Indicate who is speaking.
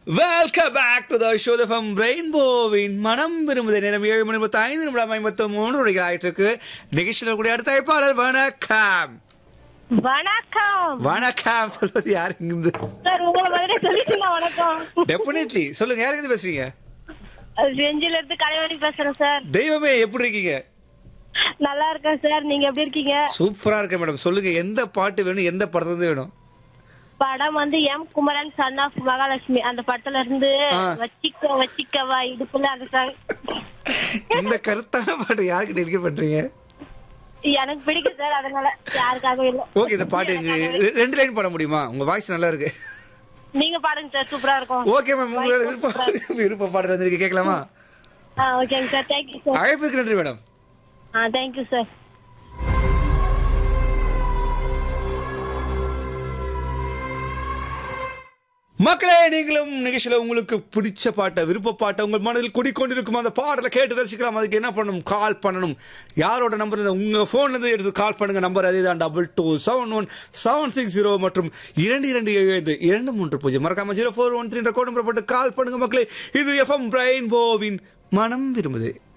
Speaker 1: Welcome back to the show from ரெயின்போவின் மனம் விரும்புத நேரம் ஏழு மணி முப்பத்தி ஐந்து நிமிடம் ஐம்பத்தி மூணு நொடிகள் ஆயிட்டு இருக்கு நிகழ்ச்சியில் கூடிய அடுத்த அழைப்பாளர் வணக்கம்
Speaker 2: வணக்கம்
Speaker 1: வணக்கம் சொல்வது யாரு இங்கிருந்து
Speaker 2: சார் உங்களை மாதிரி சொல்லிட்டீங்க வணக்கம்
Speaker 1: டெஃபினெட்லி சொல்லுங்க யாரு இருந்து பேசுறீங்க
Speaker 2: செஞ்சில இருந்து கலைவாணி பேசுறேன் சார்
Speaker 1: தெய்வமே எப்படி இருக்கீங்க
Speaker 2: நல்லா இருக்கேன் சார் நீங்க எப்படி இருக்கீங்க
Speaker 1: சூப்பரா இருக்கேன் மேடம் சொல்லுங்க எந்த பாட்டு வேணும் எந்த படத்துல இருந்து வேணும்
Speaker 2: படம் வந்து M Kumaran son of Mahalakshmi அந்த படத்துல இருந்து
Speaker 1: ஆ.
Speaker 2: வச்சிக்க வச்சிக்கவா இடுப்புல அந்த சாங்
Speaker 1: இந்த கருத்தான பாட்டு யாருக்கு டெடிகேட் பண்றீங்க
Speaker 2: எனக்கு பிடிக்கும் சார் அதனால யாருக்காகவும் இல்ல
Speaker 1: ஓகே இந்த பாட்டு எங்க ரெண்டு லைன் பாட முடியுமா உங்க வாய்ஸ் நல்லா இருக்கு
Speaker 2: நீங்க பாடுங்க சார் சூப்பரா இருக்கும்
Speaker 1: ஓகே மேம் உங்களோட விருப்ப விருப்ப பாட்டு வந்திருக்கு கேட்கலாமா
Speaker 2: ஆ ஓகேங்க சார் தேங்க்யூ சார்
Speaker 1: அழைப்புக்கு நன்றி மேடம்
Speaker 2: ஆ தேங்க்யூ சார்
Speaker 1: மக்களே நீங்களும் நிகழ்ச்சியில உங்களுக்கு பிடிச்ச பாட்டை விருப்ப பாட்டை உங்கள் மனதில் குடிக்கொண்டிருக்கும் அந்த பாடலை கேட்டு ரசிக்கலாம் அதுக்கு என்ன பண்ணணும் கால் பண்ணணும் யாரோட நம்பர் உங்க போன்ல இருந்து எடுத்து கால் பண்ணுங்க நம்பர் அதேதான் double two seven one seven six zero மற்றும் இரண்டு இரண்டு ஏழு ஐந்து இரண்டு மூன்று பூஜ்ஜியம் மறக்காம zero four one three code number போட்டு கால் பண்ணுங்க மக்களே இது எஃப்எம் பிரைன் போவின் மனம் விரும்புது